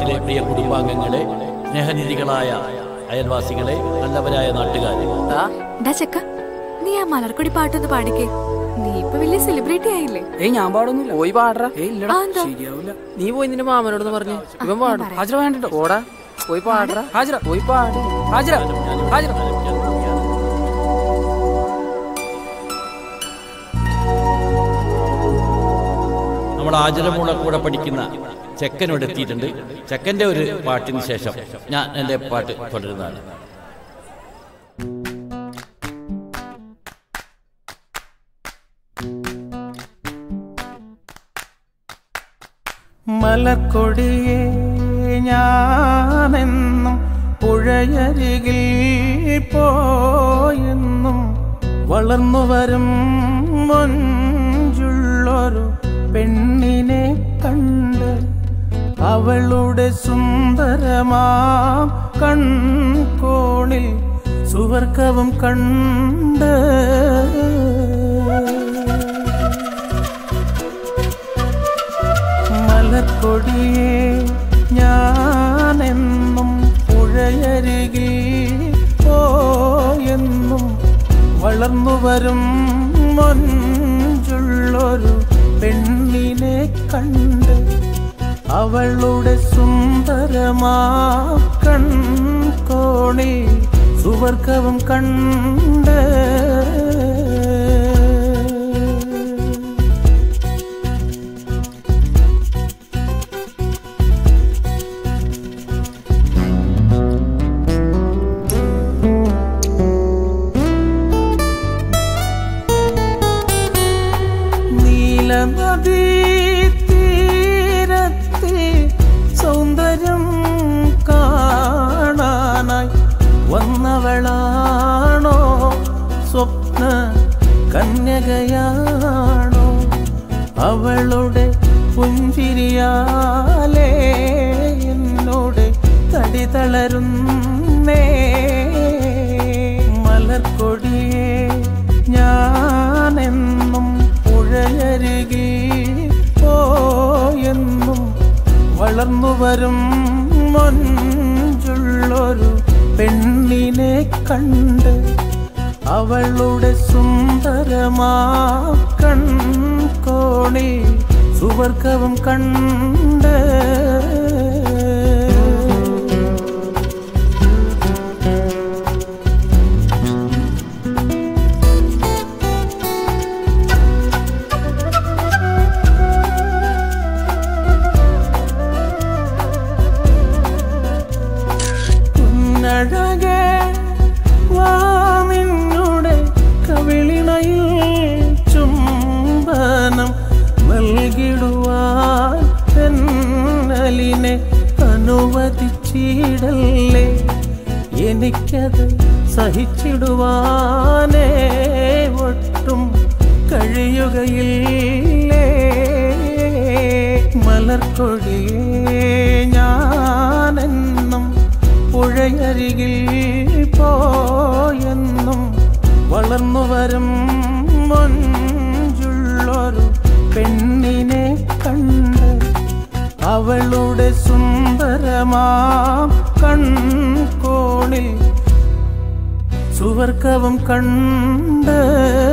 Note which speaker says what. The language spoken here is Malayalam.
Speaker 1: നാട്ടിലെ പ്രിയ കുടുംബാംഗങ്ങളെ സ്നേഹനിധികളായ അയൽവാസികളെ നല്ലവരായ നാട്ടുകാരെ
Speaker 2: ഡാ ചെക്ക നീ ആ മലർക്കൊടി പാട്ടൊന്ന് പാടിക്കേ നീ ഇപ്പൊ വലിയ സെലിബ്രിറ്റി ആയില്ലേ
Speaker 3: ഏയ് ഞാൻ പാടൊന്നുമില്ല
Speaker 4: പോയി പാടറ
Speaker 3: ഏയ് ഇല്ലടാ
Speaker 2: ആ, എന്താ?
Speaker 3: ശരിയാവില്ല
Speaker 4: നീ പോയി നിന്റെ മാമനോടൊന്ന് പറഞ്ഞു ഇവൻ പാടും
Speaker 2: പറയാം.
Speaker 3: ഹാജര വേണ്ടോ
Speaker 4: പോടാ പോയി പാടറ
Speaker 3: ഹാജര
Speaker 4: പോയി പാട്
Speaker 3: ഹാജര ഹാജര
Speaker 1: നമ്മുടെ ആചരമൂള കൂടെ പഠിക്കുന്ന ചെക്കനോട് എത്തിയിട്ടുണ്ട് ചെക്കന്റെ ഒരു പാട്ടിന് ശേഷം ഞാൻ എൻ്റെ പാട്ട് തുടരുന്നതാണ്
Speaker 5: മലക്കൊടിയേ ഞാനെന്നും പുഴയരികിൽ പോയെന്നും വളർന്നു വരും മൊഞ്ചുള്ളൊരു പെണ്ണിനെ കണ്ട് അവളുടെ സുന്ദരമാം കൺകോണിൽ സുവർഗവും കണ്ട് മലക്കൊടിയേ ഞാനെന്നും പുഴയരികിൽ പോയെന്നും വളർന്നു വരും മൊഞ്ചുള്ളൊരു പെണ്ണിനെ കണ്ട് അവളുടെ സുന്ദരമാ കൺകോണിൽ സുവർഗവും കണ്ട് നീലനദീ തീരത്തെ സൗന്ദര്യം കാണാനായി വന്നവളാണോ സ്വപ്ന കന്യകയാണോ അവളുടെ പുഞ്ചിരിയാലേ എന്നോട് തടി തളരുന്നേ മലർക്കൊടിയേ ഞാനെന്നും പുഴയരികിൽ പോയെന്നും വളർന്നു വരും മൊഞ്ചുള്ളൊരു പെണ്ണിനെ കണ്ട് അവളുടെ സുന്ദരമാ കൺകോണിൽ സുവർഗവും കണ്ട് കുന്നഴകേ വാ നിന്നുടെ കവിളിണയിൽ ചുംബനം നൽകിടുവാൻ തെന്നലിനെ അനുവദിച്ചിടല്ലേ എനിക്കത് സഹിച്ചിടുവാനേ ഒട്ടും കഴിയുകയില്ലേ മലർക്കൊടിയേ ഞാനെന്നും പുഴയരികിൽ പോയെന്നും വളർന്നു വരും മൊഞ്ചുള്ളൊരു പെണ്ണിനെ കണ്ട് അവളുടെ സുന്ദരമാ കൺകോണിൽ സുവർഗവും കണ്ട്